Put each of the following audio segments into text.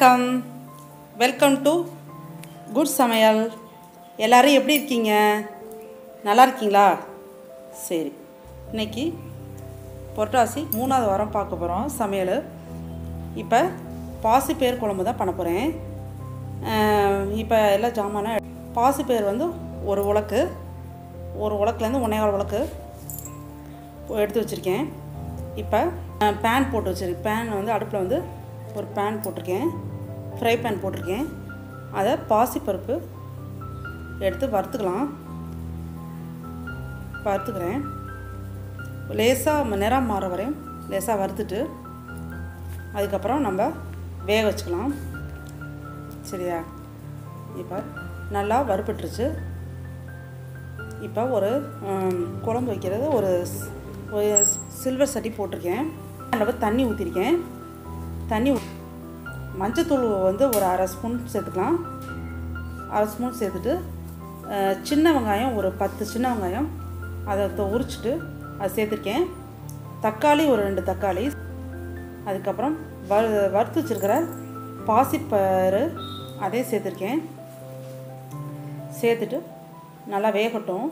வணக்கம் welcome to good சமையல் எல்லாரும் எப்படி இருக்கீங்க நல்லா இருக்கீங்களா சரி இன்னைக்கு புரட்டாசி மூணாவது வாரம் பார்க்க போகிறோம் சமையல் இப்போ பாசிப்பயிர் குழம்பு தான் பண்ண போகிறேன் இப்போ எல்லா ஜாமானும் பாசிப்பயிர் வந்து ஒரு உலக்கு ஒரு உலக்குலேருந்து ஒன்றேகால் உலக்கு எடுத்து வச்சுருக்கேன் இப்போ பேன் போட்டு வச்சுருக்கேன் பேன் வந்து அடுப்பில் வந்து ஒரு பேன் போட்டிருக்கேன் ஃப்ரை பேன் போட்டிருக்கேன் அதை பாசிப்பருப்பு எடுத்து வறுத்துக்கலாம் வறுத்துக்கிறேன் லேசாக நிறம் மாற வரையும் லேசாக வறுத்துட்டு அதுக்கப்புறம் நம்ம வேக வச்சுக்கலாம் சரியா இப்போ நல்லா வறுபட்டுருச்சு இப்போ ஒரு ம், குழம்பு வைக்கிறது ஒரு ஸ்- ஒரு சில்வர் சட்டி போட்டிருக்கேன் அதில் தண்ணி ஊற்றிருக்கேன் தண்ணி ஊ- மஞ்சத்தூள் வந்து ஒரு அரை ஸ்பூன் சேர்த்துக்கலாம் அரை ஸ்பூன் சேர்த்துட்டு அஹ், சின்ன வெங்காயம் ஒரு பத்து சின்ன வெங்காயம் அதை தொ- உரிச்சிட்டு அதை சேர்த்துருக்கேன் தக்காளி ஒரு ரெண்டு தக்காளி அதுக்கப்புறம் வறு வறுத்து வச்சுருக்கிற பாசிப்பயிறு அதையும் சேர்த்துருக்கேன் சேர்த்துட்டு நல்லா வேகட்டும்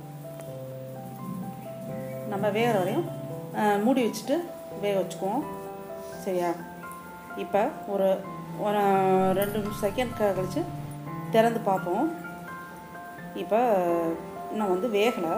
நம்ம வேகிற வரையும் அஹ், மூடி வச்சுட்டு வேக வச்சுக்குவோம் சரியா இப்போ ஒரு ஒரு ரெண்டு செகண்ட் க கழித்து திறந்து பார்ப்போம் இப்போ இன்னும் வந்து வேகலை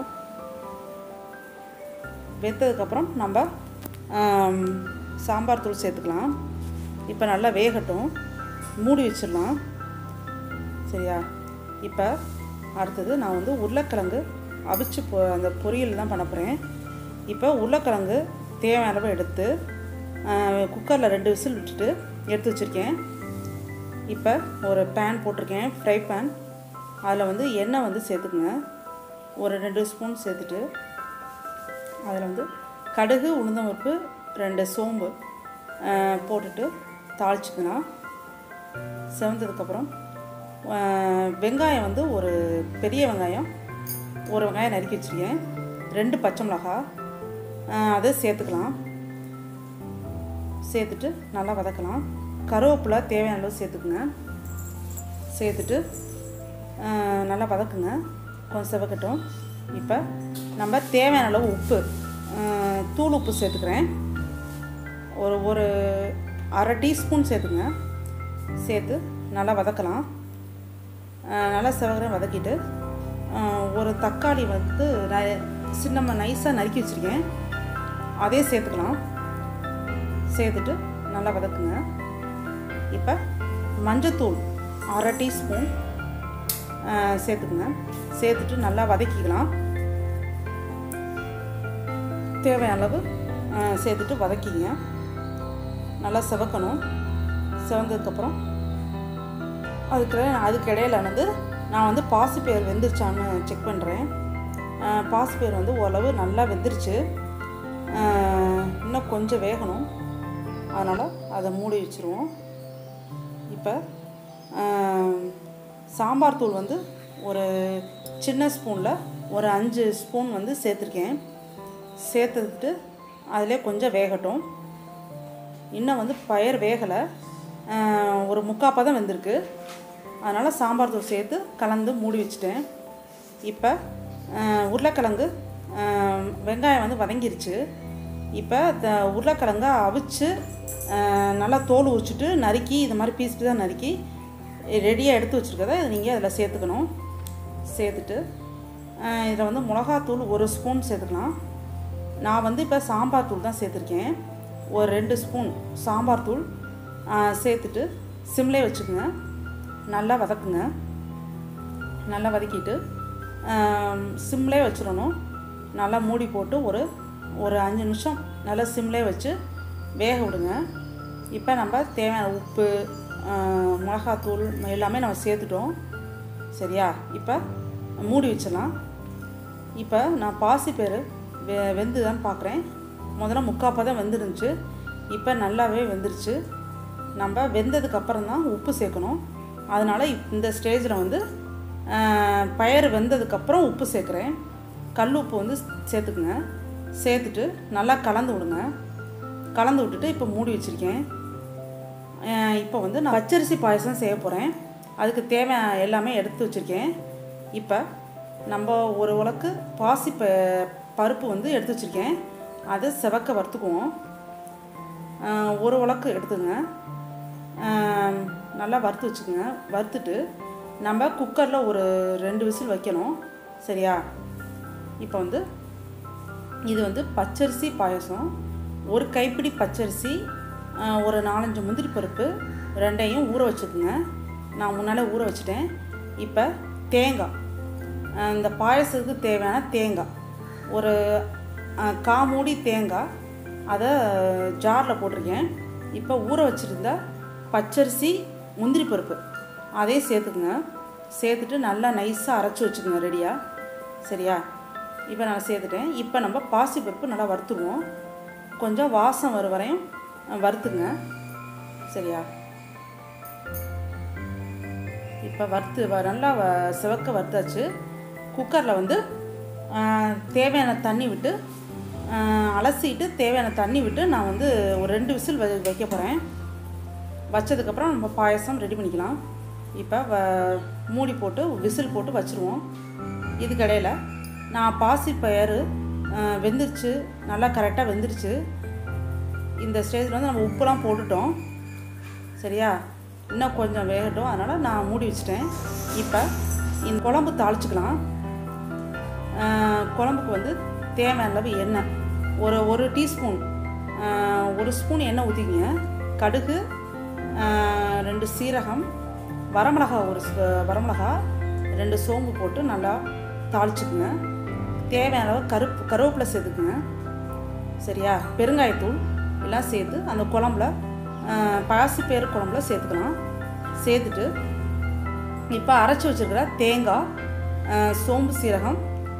வெந்ததுக்கப்புறம் நம்ம ஆம், சாம்பார் தூள் சேர்த்துக்கலாம் இப்போ நல்லா வேகட்டும் மூடி வச்சிடலாம் சரியா இப்போ அடுத்தது நான் வந்து உருளைக்கிழங்கு அவிச்சு பொ அந்த பொரியல் தான் பண்ண போகிறேன் இப்போ உருளைக்கிழங்கு தேவையான அளவு எடுத்து குக்கரில் ரெண்டு விசில் விட்டுட்டு எடுத்து வச்சுருக்கேன் இப்போ ஒரு பேன் போட்டிருக்கேன் ஃப்ரை பேன் அதில் வந்து எண்ணெய் வந்து சேர்த்துக்குங்க ஒரு ரெண்டு ஸ்பூன் சேர்த்துட்டு அதில் வந்து கடுகு உளுந்தம்பருப்பு ரெண்டு சோம்பு அஹ், போட்டுட்டு தாளிச்சுக்கலாம் செவந்ததுக்கப்புறம் அஹ், வெங்காயம் வந்து ஒரு பெரிய வெங்காயம் ஒரு வெங்காயம் நறுக்கி வச்சுருக்கேன் ரெண்டு பச்சை மிளகா அஹ், அதை சேர்த்துக்கலாம் சேர்த்துட்டு நல்லா வதக்கலாம் கருவேப்பிலை தேவையான அளவு சேர்த்துக்குங்க சேர்த்துட்டு அஹ், நல்லா வதக்குங்க கொஞ்சம் செவக்கட்டும் இப்போ நம்ம தேவையான அளவு உப்பு அஹ், தூள் உப்பு சேர்த்துக்கிறேன் ஒரு ஒரு அரை டீஸ்பூன் சேர்த்துங்க சேர்த்து நல்லா வதக்கலாம் அஹ், நல்லா செவக்கிற வதக்கிட்டு அஹ், ஒரு தக்காளி வந்து ந- சின்ன நைஸாக நறுக்கி வச்சுருக்கேன் அதையும் சேர்த்துக்கலாம் சேர்த்துட்டு நல்லா வதக்குங்க இப்போ மஞ்சத்தூள் அரை டீஸ்பூன் சேர்த்துக்குங்க சேர்த்துட்டு நல்லா வதக்கிக்கலாம் தேவையான அளவு அஹ், சேர்த்துட்டு வதக்கிங்க நல்லா செவக்கணும் செவந்ததுக்கப்புறம் அதுக்கு அதுக்கு இடையில வந்து நான் வந்து பாசிப்பயிர் வெந்துருச்சான்னு செக் பண்ணுறேன் பாசிப்பயிர் வந்து ஓரளவு நல்லா வெந்துருச்சு அஹ், இன்னும் கொஞ்சம் வேகணும் அதனால் அதை மூடி வச்சுருவோம் இப்போ சாம்பார் தூள் வந்து ஒரு சின்ன ஸ்பூனில் ஒரு அஞ்சு ஸ்பூன் வந்து சேர்த்துருக்கேன் சேர்த்துட்டு அதிலே கொஞ்சம் வேகட்டும் இன்னும் வந்து பயிர் வேகலை ஆஹ், ஒரு முக்கால் பதம் வெந்திருக்கு அதனால் சாம்பார் தூள் சேர்த்து கலந்து மூடி வச்சுட்டேன் இப்போ ஆஹ், உருளைக்கிழங்கு ஆஹ், வெங்காயம் வந்து வதங்கிருச்சு இப்போ த உருளைக்கிழங்க அவிச்சு ஆஹ், நல்லா தோல் உரிச்சிட்டு நறுக்கி இது மாதிரி பீஸ் பீஸாக நறுக்கி ரெடியாக எடுத்து வச்சுருக்கதை நீங்கள் அதில் சேர்த்துக்கணும் சேர்த்துட்டு இதில் வந்து மிளகாத்தூள் ஒரு ஸ்பூன் சேர்த்துக்கலாம் நான் வந்து இப்போ சாம்பார் தூள் தான் சேர்த்துருக்கேன் ஒரு ரெண்டு ஸ்பூன் சாம்பார் தூள் ஆ, சேர்த்துட்டு சிம்லே வச்சுக்கோங்க நல்லா வதக்குங்க நல்லா வதக்கிட்டு ஆம், சிம்லே வச்சிடணும் நல்லா மூடி போட்டு ஒரு ஒரு அஞ்சு நிமிஷம் நல்லா சிம்லே வச்சு வேக விடுங்க இப்போ நம்ம தேவையான உப்பு ஆ, மிளகாத்தூள் எல்லாமே நம்ம சேர்த்துட்டோம் சரியா இப்போ மூடி வச்சிடலாம் இப்போ நான் பாசிப்பயிறு வெ வெந்து தான் பார்க்குறேன் முதல்ல முக்கால் பதம் வெந்துருந்துச்சு இப்போ நல்லாவே வெந்துருச்சு நம்ம வெந்ததுக்கு அப்புறம் தான் உப்பு சேர்க்கணும் அதனால் இந்த ஸ்டேஜில் வந்து ஆஹ், பயறு வெந்ததுக்கப்புறம் உப்பு சேர்க்குறேன் கல் உப்பு வந்து சேர்த்துக்குங்க சேர்த்துட்டு நல்லா கலந்து விடுங்க கலந்து விட்டுட்டு இப்போ மூடி வச்சுருக்கேன் இப்போ வந்து நான் பச்சரிசி பாயசம் செய்ய போகிறேன் அதுக்கு தேவை எல்லாமே எடுத்து வச்சுருக்கேன் இப்போ நம்ம ஒரு உலக்கு பாசி ப பருப்பு வந்து எடுத்து வச்சுருக்கேன் அதை செவக்க வறுத்துக்குவோம் ஆஹ் ஒரு உலக்கு எடுத்துங்க ஆஹ் நல்லா வறுத்து வச்சுக்கோங்க வறுத்துட்டு நம்ம குக்கரில் ஒரு ரெண்டு விசில் வைக்கணும் சரியா இப்போ வந்து இது வந்து பச்சரிசி பாயசம் ஒரு கைப்பிடி பச்சரிசி ஆஹ் ஒரு நாலஞ்சு முந்திரி பருப்பு ரெண்டையும் ஊற வச்சுக்கோங்க நான் முன்னால் ஊற வச்சுட்டேன் இப்போ தேங்காய் ஆஹ் இந்த பாயசத்துக்கு தேவையான தேங்காய் ஒரு ஆஹ் கா மூடி தேங்காய் அதை ஜாரில் போட்டிருக்கேன் இப்போ ஊற வச்சுருந்த பச்சரிசி முந்திரி பருப்பு அதையும் சேர்த்துக்குங்க சேர்த்துட்டு நல்லா நைஸாக அரைச்சி வச்சுக்கோங்க ரெடியாக சரியா இப்போ நான் சேர்த்துட்டேன் இப்போ நம்ம பாசிப்பருப்பு நல்லா வறுத்துருவோம் கொஞ்சம் வாசம் வர வரையும் வறுத்துங்க சரியா இப்போ வறுத்து வ- நல்லா வ சிவக்க வறுத்தாச்சு குக்கரில் வந்து ஆ, தேவையான தண்ணி விட்டு ஆ, அலசிட்டு தேவையான தண்ணி விட்டு நான் வந்து ஒரு ரெண்டு விசில் வ வைக்க போகிறேன் வச்சதுக்கப்புறம் நம்ம பாயசம் ரெடி பண்ணிக்கலாம் இப்போ வ மூடி போட்டு விசில் போட்டு வச்சுருவோம் இதுக்கடையில் நான் பாசி பயிறு வெந்துருச்சு நல்லா கரெக்டாக வெந்துருச்சு இந்த ஸ்டேஜில் வந்து நம்ம உப்புலாம் போட்டுட்டோம் சரியா இன்னும் கொஞ்சம் வேகட்டும் அதனால் நான் மூடி வச்சிட்டேன் இப்போ இந்த குழம்பு தாளிச்சுக்கலாம் ஆஹ் குழம்புக்கு வந்து தேவையான அளவு எண்ணெய் ஒரு ஒரு டீஸ்பூன் ஆஹ் ஒரு ஸ்பூன் எண்ணெய் ஊற்றிக்கிங்க கடுகு ஆஹ் ரெண்டு சீரகம் வரமிளகா ஒரு ஸ்- வரமிளகா ரெண்டு சோம்பு போட்டு நல்லா தாளிச்சுக்குங்க தேவையான அளவு கருப்பு கருவேப்பிலை சேர்த்துக்குங்க சரியா பெருங்காயத்தூள் எல்லாம் சேர்த்து அந்த குழம்புல பாசிப்பயிறு குழம்புல சேர்த்துக்கலாம் சேர்த்துட்டு இப்போ அரைச்சி வச்சிருக்கிற தேங்காய் ஆஹ் சோம்பு சீரகம்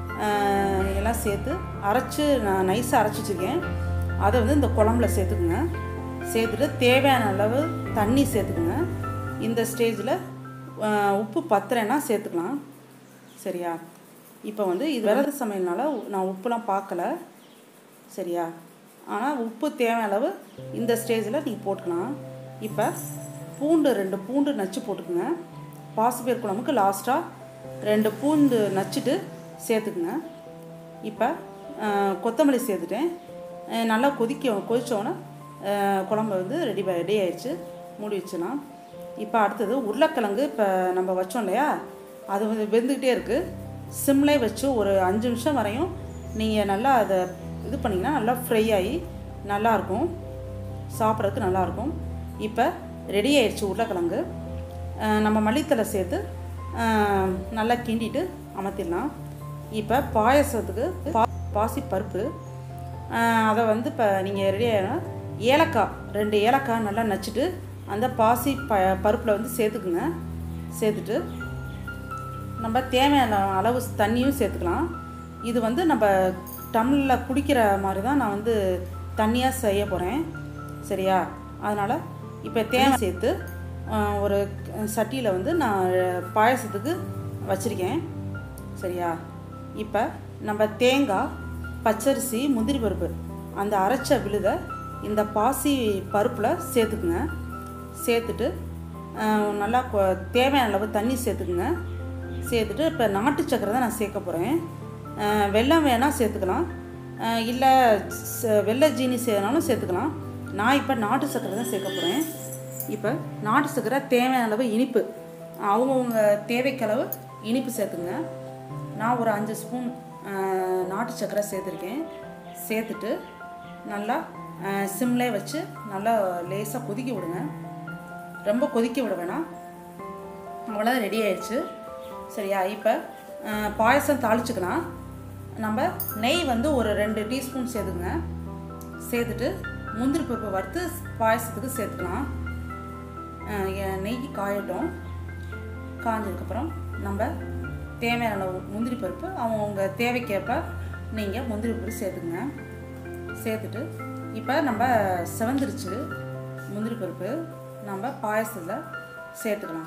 ஆஹ் எல்லாம் சேர்த்து அரைச்சி நான் நைஸாக அரைச்சி வச்சுருக்கேன் அதை வந்து இந்த குழம்புல சேர்த்துக்குங்க சேர்த்துட்டு தேவையான அளவு தண்ணி சேர்த்துக்குங்க இந்த ஸ்டேஜில் உப்பு பத்துறேன்னா சேர்த்துக்கலாம் சரியா இப்போ வந்து இது விரத சமையல்னால நான் உப்புலாம் பார்க்கல சரியா ஆனால் உப்பு தேவையான அளவு இந்த ஸ்டேஜில் நீங்கள் போட்டுக்கலாம் இப்போ பூண்டு ரெண்டு பூண்டு நச்சு போட்டுக்குங்க பாசிப்பயிர் குழம்புக்கு லாஸ்ட்டாக ரெண்டு பூண்டு நச்சுட்டு சேர்த்துக்குங்க இப்போ அஹ், கொத்தமல்லி சேர்த்துட்டேன் அஹ், நல்லா கொதிக்க கொதிச்சோன்னே குழம்பு வந்து ரெடி ரெடி ஆயிடுச்சு மூடி வச்சிடலாம் இப்போ அடுத்தது உருளைக்கிழங்கு இப்போ நம்ம வச்சோம் இல்லையா அது வந்து வெந்துக்கிட்டே இருக்குது சிம்லே வச்சு ஒரு அஞ்சு நிமிஷம் வரையும் நீங்கள் நல்லா அதை இது பண்ணிங்கன்னா நல்லா ஃப்ரை ஆகி நல்லாயிருக்கும் சாப்பிட்றதுக்கு நல்லாயிருக்கும் இப்போ ரெடி ஆயிடுச்சு உருளைக்கிழங்கு அஹ் நம்ம மல்லித்தலை சேர்த்து அஹ் நல்லா கிண்டிட்டு அமர்த்திடலாம் இப்போ பாயசத்துக்கு பா பாசி பருப்பு அதை வந்து இப்போ நீங்கள் ரெடி ஆகணும் ஏலக்காய் ரெண்டு ஏலக்காய் நல்லா நச்சுட்டு அந்த பாசி ப பருப்பில் வந்து சேர்த்துக்குங்க சேர்த்துட்டு நம்ம தேவையான அளவு தண்ணியும் சேர்த்துக்கலாம் இது வந்து நம்ம டம்ளரில் குடிக்கிற மாதிரி தான் நான் வந்து தண்ணியாக செய்ய போகிறேன் சரியா அதனால் இப்போ தேவை சேர்த்து ஆஹ், ஒரு சட்டியில் வந்து நான் பாயசத்துக்கு வச்சுருக்கேன் சரியா இப்போ நம்ம தேங்காய் பச்சரிசி முந்திரி பருப்பு அந்த அரைச்ச விழுதை இந்த பாசி பருப்பில் சேர்த்துக்குங்க சேர்த்துட்டு ஆஹ், நல்லா கொ- தேவையான அளவு தண்ணி சேர்த்துக்குங்க சேர்த்துட்டு இப்போ நாட்டு சக்கரை தான் நான் சேர்க்க போகிறேன் வெல்லம் வேணால் சேர்த்துக்கலாம் இல்லை வெள்ளை ஜீனி சேர்னாலும் சேர்த்துக்கலாம் நான் இப்போ நாட்டு சக்கரை தான் சேர்க்க போகிறேன் இப்போ நாட்டு சக்கரை தேவையான அளவு இனிப்பு அவங்கவுங்க தேவைக்களவு இனிப்பு சேர்த்துங்க நான் ஒரு அஞ்சு ஸ்பூன் அஹ், நாட்டு சக்கரை சேர்த்துருக்கேன் சேர்த்துட்டு நல்லா சிம்லே வச்சு நல்லா லேசாக கொதிக்க விடுங்க ரொம்ப கொதிக்க விட வேணாம் அவ்வளோதான் ரெடி ஆயிடுச்சு சரியா இப்போ பாயசம் தாளிச்சுக்கலாம் நம்ம நெய் வந்து ஒரு ரெண்டு டீஸ்பூன் சேர்த்துக்குங்க சேர்த்துட்டு முந்திரி பருப்பு வறுத்து பாயசத்துக்கு சேர்த்துக்கலாம் அஹ் எ- நெய் காயட்டும் காஞ்சதுக்கப்புறம் நம்ம தேவையான அளவு முந்திரி பருப்பு அவங்கவுங்க தேவைக்கேற்ப நீங்கள் முந்திரி பருப்பு சேர்த்துக்குங்க சேர்த்துட்டு இப்போ நம்ம செவந்துருச்சு முந்திரி பருப்பு நம்ம பாயசத்தில் சேர்த்துக்கலாம்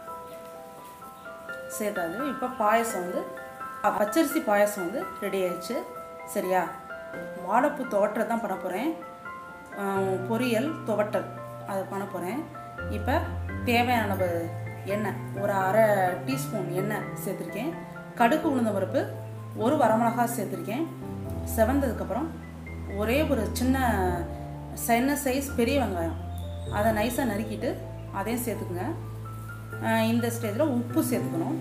சேர்த்தாது இப்போ பாயசம் வந்து அ, பச்சரிசி பாயசம் வந்து ரெடி ஆயிடுச்சு சரியா வாழைப்பூ துவட்டல் தான் பண்ண போகிறேன் பொரியல் துவட்டல் அதை பண்ண போகிறேன் இப்போ தேவையான அளவு எண்ணெய் ஒரு அரை டீஸ்பூன் எண்ணெய் சேர்த்துருக்கேன் கடுகு உளுந்த பருப்பு ஒரு வரமிளகாய் சேர்த்துருக்கேன் செவந்ததுக்கப்புறம் ஒரே ஒரு சின்ன சின்ன சைஸ் பெரிய வெங்காயம் அதை நைஸாக நறுக்கிட்டு அதையும் சேர்த்துக்குங்க ஆஹ் இந்த ஸ்டேஜில் உப்பு சேர்த்துக்கணும்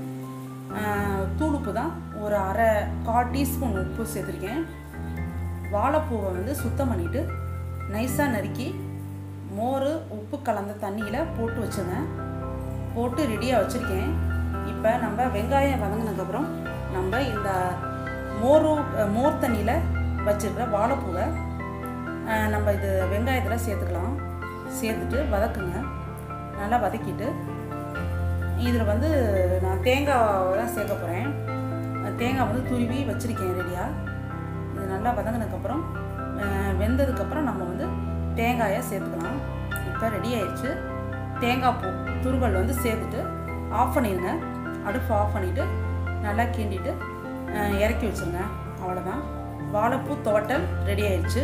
ஆஹ் தூள் உப்பு தான் ஒரு அரை கால் டீஸ்பூன் உப்பு சேர்த்துருக்கேன் வாழைப்பூவை வந்து சுத்தம் பண்ணிவிட்டு நைஸாக நறுக்கி மோர் உப்பு கலந்த தண்ணியில் போட்டு வச்சுங்க போட்டு ரெடியாக வச்சுருக்கேன் இப்போ நம்ம வெங்காயம் வதங்கினதுக்கப்புறம் நம்ம இந்த மோரு மோர் தண்ணியில் வச்சுருக்கிற வாழைப்பூவை ஆஹ் நம்ம இது வெங்காயத்தில் சேர்த்துக்கலாம் சேர்த்துட்டு வதக்குங்க நல்லா வதக்கிட்டு இதில் வந்து நான் தேங்காய் தான் சேர்க்க போகிறேன் தேங்காய் வந்து துருவி வச்சுருக்கேன் ரெடியாக இது நல்லா வதங்கினதுக்கப்புறம் வெந்ததுக்கப்புறம் நம்ம வந்து தேங்காயை சேர்த்துக்கலாம் இப்போ ரெடி ஆயிடுச்சு தேங்காய் பூ துருவல் வந்து சேர்த்துட்டு ஆஃப் பண்ணிடுங்க அடுப்பு ஆஃப் பண்ணிவிட்டு நல்லா கிண்டிட்டு அஹ், இறக்கி வச்சுருங்க அவ்வளோதான் வாழைப்பூ துவட்டல் ரெடி ஆயிடுச்சு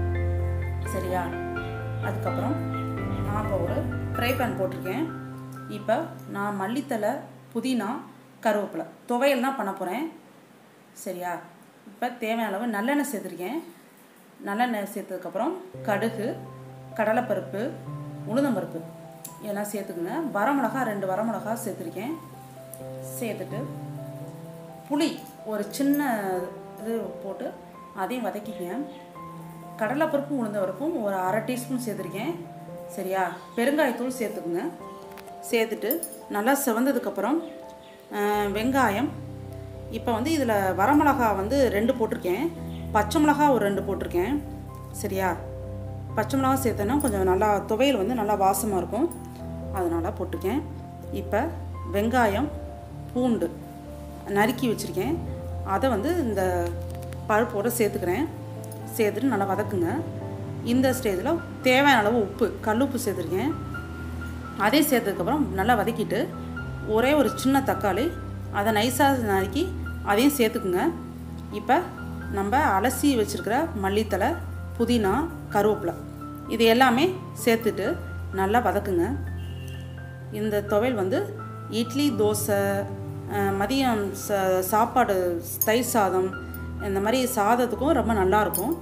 சரியா அதுக்கப்புறம் நான் இப்போ ஒரு ஃப்ரை பேன் போட்டிருக்கேன் இப்போ நான் மல்லித்தலை புதினா கருவேப்பிலை துவையல் தான் பண்ண போகிறேன் சரியா இப்போ தேவையான அளவு நல்லெண்ணெய் சேர்த்துருக்கேன் நல்லெண்ணெய் சேர்த்ததுக்கப்புறம் கடுகு கடலைப்பருப்பு உளுந்தம்பருப்பு இதெல்லாம் சேர்த்துக்குங்க வரமிளகா ரெண்டு வரமிளகா சேர்த்துருக்கேன் சேர்த்துட்டு புளி ஒரு சின்ன இது போட்டு அதையும் வதக்கிக்கங்க கடலைப்பருப்பும் உளுந்த பருப்பும் ஒரு அரை டீஸ்பூன் சேர்த்துருக்கேன் சரியா பெருங்காயத்தூள் சேர்த்துக்குங்க சேர்த்துட்டு நல்லா செவந்ததுக்கப்புறம் ஆஹ், வெங்காயம் இப்போ வந்து இதில் வரமிளகா வந்து ரெண்டு போட்டிருக்கேன் பச்சை மிளகா ஒரு ரெண்டு போட்டிருக்கேன் சரியா பச்சை மிளகா சேர்த்தோன்னா கொஞ்சம் நல்லா துவையல் வந்து நல்லா வாசமாக இருக்கும் அதனால் போட்டிருக்கேன் இப்போ வெங்காயம் பூண்டு நறுக்கி வச்சுருக்கேன் அதை வந்து இந்த பருப்போடு சேர்த்துக்கிறேன் சேர்த்துட்டு நல்லா வதக்குங்க இந்த ஸ்டேஜில் தேவையான அளவு உப்பு கல்லுப்பு சேர்த்துருக்கேன் அதையும் சேர்த்ததுக்கப்புறம் நல்லா வதக்கிட்டு ஒரே ஒரு சின்ன தக்காளி அதை நைஸாக நறுக்கி அதையும் சேர்த்துக்குங்க இப்போ நம்ம அலசி வச்சுருக்கிற மல்லித்தலை புதினா கருவேப்பிலை இது எல்லாமே சேர்த்துட்டு நல்லா வதக்குங்க இந்த துவையல் வந்து இட்லி தோசை அஹ், மதியம் ச சாப்பாடு தயிர் சாதம் இந்த மாதிரி சாதத்துக்கும் ரொம்ப நல்லாயிருக்கும்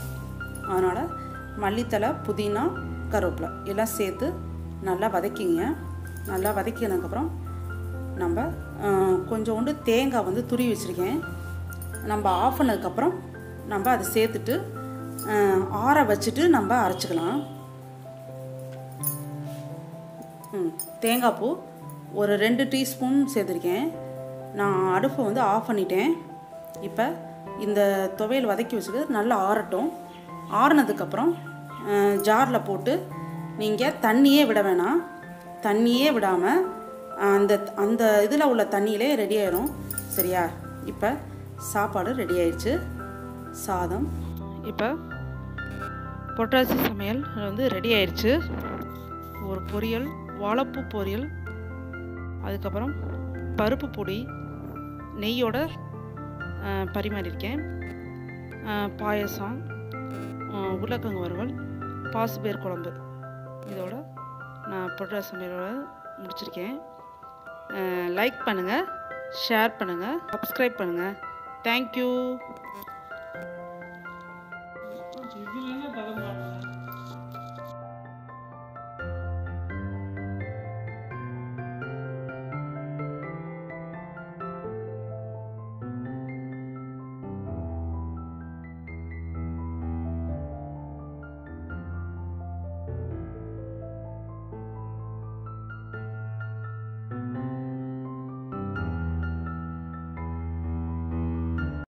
அதனால் மல்லித்தலை புதினா கருவேப்பிலை எல்லாம் சேர்த்து நல்லா வதக்கிங்க நல்லா வதக்கினதுக்கப்புறம் நம்ம அஹ், கொஞ்சோண்டு தேங்காய் வந்து துருவி வச்சுருக்கேன் நம்ம ஆஃப் பண்ணதுக்கப்புறம் நம்ம அதை சேர்த்துட்டு அஹ், ஆற வச்சுட்டு நம்ம அரைச்சிக்கலாம் ம் தேங்காய் பூ ஒரு ரெண்டு டீஸ்பூன் சேர்த்துருக்கேன் நான் அடுப்பை வந்து ஆஃப் பண்ணிட்டேன் இப்போ இந்த துவையல் வதக்கி வச்சுட்டு நல்லா ஆறட்டும் ஆறுனதுக்கப்புறம் ஜாரில் போட்டு நீங்கள் தண்ணியே விட வேணாம் தண்ணியே விடாமல் அந்த அந்த இதில் உள்ள தண்ணியிலே ரெடி ஆயிரும் சரியா இப்போ சாப்பாடு ரெடி ஆயிடுச்சு சாதம் இப்போ பொட்டாசி சமையல் வந்து ரெடி ஆயிடுச்சு ஒரு பொரியல் வாழைப்பூ பொரியல் அதுக்கப்புறம் பருப்பு பொடி நெய்யோட அஹ், பரிமாறியிருக்கேன் அஹ், பாயசம் அஹ், உருளைக்கிழங்கு வறுவல் பாசுபேர் குழம்பு இதோட நான் பொட்டாசி சமையலோட முடிச்சிருக்கேன் லைக் பண்ணுங்கள் ஷேர் பண்ணுங்கள் சப்ஸ்கிரைப் பண்ணுங்கள் தேங்க்யூ